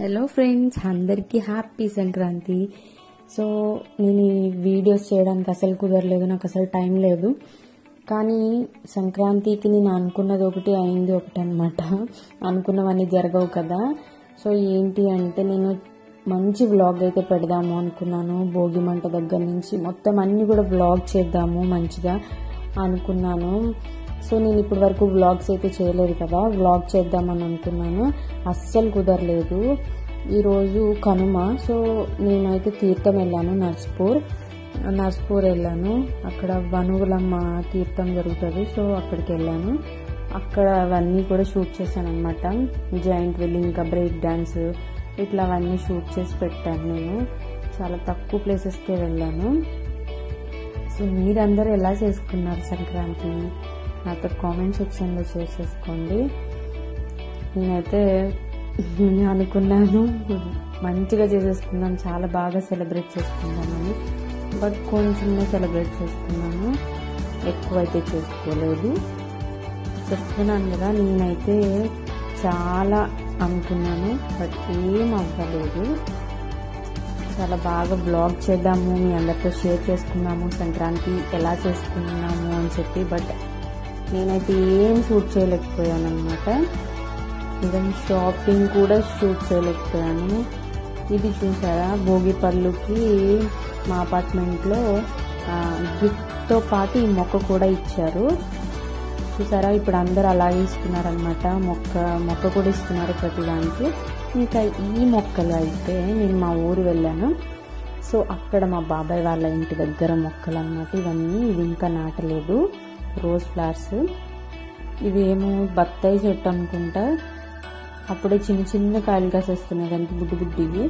hello friends అందరికీ happy Sankranti so నేను ఈ వీడియోస్ చేయడానికి అసలు కుదరలేదు నాకు అసలు టైం లేదు కానీ సంక్రాంతికి నేను అనుకున్నది ఒకటి అయింది ఒకటి అనమాట అనుకున్నవన్నీ జరగవు కదా సో ఏంటి అంటే నేను మంచి వ్లాగ్ అయితే పెడదాము అనుకున్నాను భోగి మంట దగ్గర నుంచి మొత్తం అన్ని కూడా వ్లాగ్ చేద్దాము మంచిగా అనుకున్నాను సో నేను ఇప్పటి వరకు వ్లాగ్స్ అయితే చేయలేదు కదా వ్లాగ్ చేద్దామని అనుకున్నాను అస్సలు కుదరలేదు ఈరోజు కనుమ సో నేనైతే తీర్థం వెళ్ళాను నర్స్పూర్ నర్స్పూర్ వెళ్ళాను అక్కడ వనువులమ్మ తీర్థం జరుగుతుంది సో అక్కడికి వెళ్ళాను అక్కడ అవన్నీ కూడా షూట్ చేశాను అనమాట జాయింట్ వీల్ ఇంకా బ్రేక్ డ్యాన్స్ ఇట్లా అవన్నీ షూట్ చేసి పెట్టాను నేను చాలా తక్కువ ప్లేసెస్కే వెళ్ళాను సో మీరందరూ ఎలా చేసుకున్నారు సంక్రాంతి నాతో కామెంట్ సెక్షన్లో షేర్ చేసుకోండి నేనైతే అనుకున్నాను మంచిగా చేసేసుకున్నాను చాలా బాగా సెలబ్రేట్ చేసుకున్నామని బట్ కొంచెమే సెలబ్రేట్ చేసుకున్నాను ఎక్కువైతే చేసుకోలేదు చెప్తున్నాను కదా నేనైతే చాలా అనుకున్నాను బట్ ఏం అవ్వలేదు చాలా బాగా బ్లాగ్ చేద్దాము మీ అందరితో షేర్ చేసుకున్నాము సంక్రాంతి ఎలా చేసుకున్నాము అని చెప్పి బట్ నేనైతే ఏం షూట్ చేయలేకపోయాను అనమాట ఈవెన్ షాపింగ్ కూడా షూట్ చేయలేకపోయాను ఇది చూసారా భోగి పళ్ళుకి మా అపార్ట్మెంట్లో గిఫ్ట్తో పాటు ఈ మొక్క కూడా ఇచ్చారు చూసారా ఇప్పుడు అందరు అలాగే ఇస్తున్నారనమాట మొక్క మొక్క కూడా ఇస్తున్నారు ప్రతిదానికి ఇంకా ఈ మొక్కలు అయితే నేను మా ఊరు వెళ్ళాను సో అక్కడ మా బాబాయ్ వాళ్ళ ఇంటి దగ్గర మొక్కలు అనమాట ఇవన్నీ ఇది ఇంకా నాటలేదు రోజ్ ఫ్లవర్స్ ఇదేమో బత్తాయి చెట్టు అనుకుంటా అప్పుడే చిన్న చిన్న కాయలు కాసేస్తున్నాయి దానికి బుడ్డి బుడ్డివి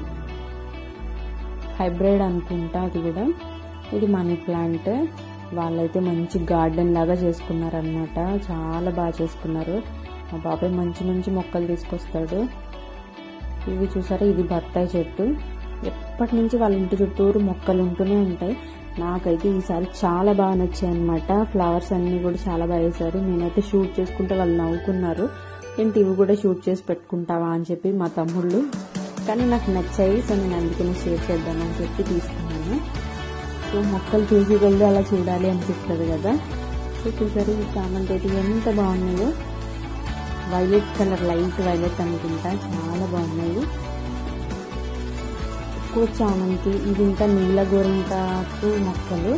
హైబ్రిడ్ అనుకుంటా అది కూడా ఇది మనీ ప్లాంట్ వాళ్ళైతే మంచి గార్డెన్ లాగా చేసుకున్నారనమాట చాలా బాగా చేసుకున్నారు మా బాబాయ్ మంచి మంచి మొక్కలు తీసుకొస్తాడు ఇవి చూసారా ఇది బత్తాయి చెట్టు ఎప్పటి నుంచి వాళ్ళ ఇంటి చుట్టూరు మొక్కలు ఉంటూనే ఉంటాయి నాకైతే ఈసారి చాలా బాగా నచ్చాయి అనమాట ఫ్లవర్స్ అన్నీ కూడా చాలా బాగా వేశారు నేనైతే షూట్ చేసుకుంటే వాళ్ళు నవ్వుకున్నారు ఏంటి ఇవి కూడా షూట్ చేసి పెట్టుకుంటావా అని చెప్పి మా తమ్ముళ్ళు కానీ నాకు నచ్చాయి సో నేను అందుకని షేర్ చేద్దామని చెప్పి తీసుకున్నాను సో మొక్కలు చూసి వెళ్ళి అలా చూడాలి అనిపిస్తుంది కదా సో చూసారు ఈ చామంతి అయితే ఎంత బాగున్నాయో వైలెట్ కలర్ లైట్ వైలెట్ అనుకుంటా చాలా బాగున్నాయి ఎక్కువ చామంతి ఇది ఇంకా నీల గోరింటాకు మొక్కలు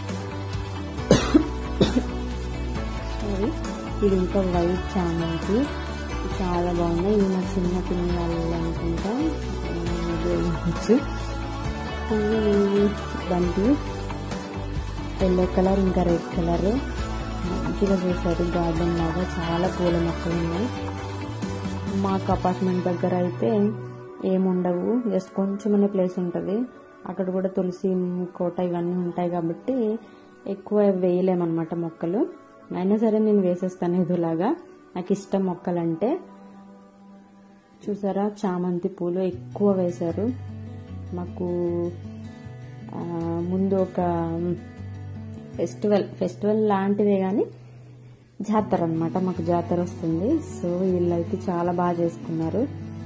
సారీ ఇది ఇంకా వైట్ చామంతి చాలా బాగున్నాయి ఇవి మా చిన్న పిన్ని వాళ్ళు అనుకుంటా ఉపయోగించవచ్చు పువ్వు దానికి ఎల్లో కలర్ ఇంకా రెడ్ కలర్ మంచిగా చేశారు గార్డెన్ లాగా చాలా పూల మొక్కలు ఉన్నాయి మాకు అపార్ట్మెంట్ దగ్గర అయితే ఏముండవు జస్ట్ కొంచెమనే ప్లేస్ ఉంటుంది అక్కడ కూడా తులసి కోట ఇవన్నీ ఉంటాయి కాబట్టి ఎక్కువ వేయలేమన్నమాట మొక్కలు అయినా సరే నేను వేసేస్తాను ఇదిలాగా నాకు ఇష్టం మొక్కలంటే చూసారా చామంతి పూలు ఎక్కువ వేశారు మాకు ముందు ఒక ఫెస్టివల్ ఫెస్టివల్ లాంటిదే కానీ జాతర అనమాట మాకు జాతర వస్తుంది సో వీళ్ళైతే చాలా బాగా చేసుకున్నారు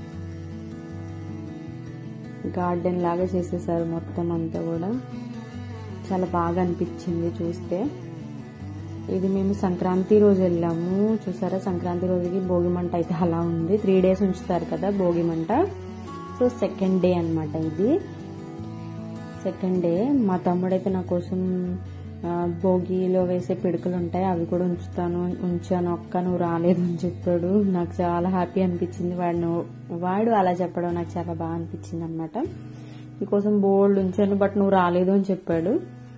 గార్డెన్ లాగా చేసేసారు మొత్తం అంతా కూడా చాలా బాగా అనిపించింది చూస్తే ఇది మేము సంక్రాంతి రోజు వెళ్ళాము చూసారా సంక్రాంతి రోజుకి భోగి మంట అయితే అలా ఉంది త్రీ డేస్ ఉంచుతారు కదా భోగి మంట సో సెకండ్ డే అనమాట ఇది సెకండ్ డే మా తమ్ముడైతే నా కోసం భోగిలో వేసే పిడకలు ఉంటాయి అవి కూడా ఉంచుతాను ఉంచాను ఒక్క నువ్వు రాలేదు అని చెప్పాడు నాకు చాలా హ్యాపీ అనిపించింది వాడు వాడు అలా చెప్పడం నాకు చాలా బాగా అనిపించింది అనమాట నీకోసం బోల్డ్ ఉంచాను బట్ నువ్వు రాలేదు అని చెప్పాడు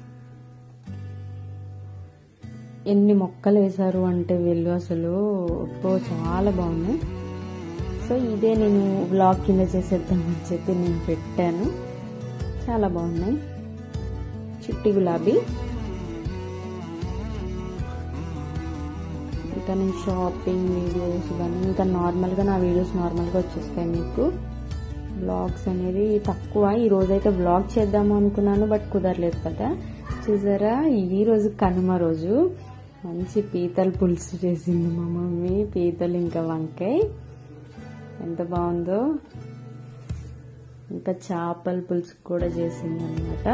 ఎన్ని మొక్కలు వేశారు అంటే వీళ్ళు అసలు చాలా బాగున్నాయి సో ఇదే నేను బ్లాగ్ కింద చేసేద్దామని చెప్పి నేను పెట్టాను చాలా బాగున్నాయి చిట్టి గులాబీ ఇంకా నేను షాపింగ్ వీడియోస్ ఇవన్నీ ఇంకా నార్మల్గా నా వీడియోస్ నార్మల్గా వచ్చేస్తాయి మీకు బ్లాగ్స్ అనేది తక్కువ ఈ రోజైతే బ్లాగ్ చేద్దాము అనుకున్నాను బట్ కుదరలేదు కదా చూసారా ఈ రోజు కనుమ రోజు మంచి పీతల పులుసు చేసింది మా మమ్మీ పీతలు ఇంకా వంకాయ ఎంత బాగుందో ఇంకా చేపల పులుసు కూడా చేసింది అనమాట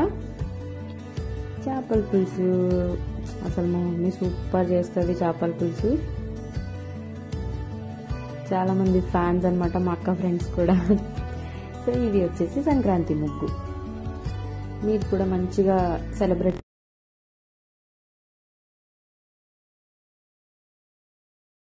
చేపల పులుసు అసలు మా మమ్మీ సూపర్ చేస్తుంది చేపల పులుసు చాలా మంది ఫ్యాన్స్ అనమాట మా అక్క ఫ్రెండ్స్ కూడా సో ఇది వచ్చేసి సంక్రాంతి ముగ్గు మీరు కూడా మంచిగా సెలబ్రేట్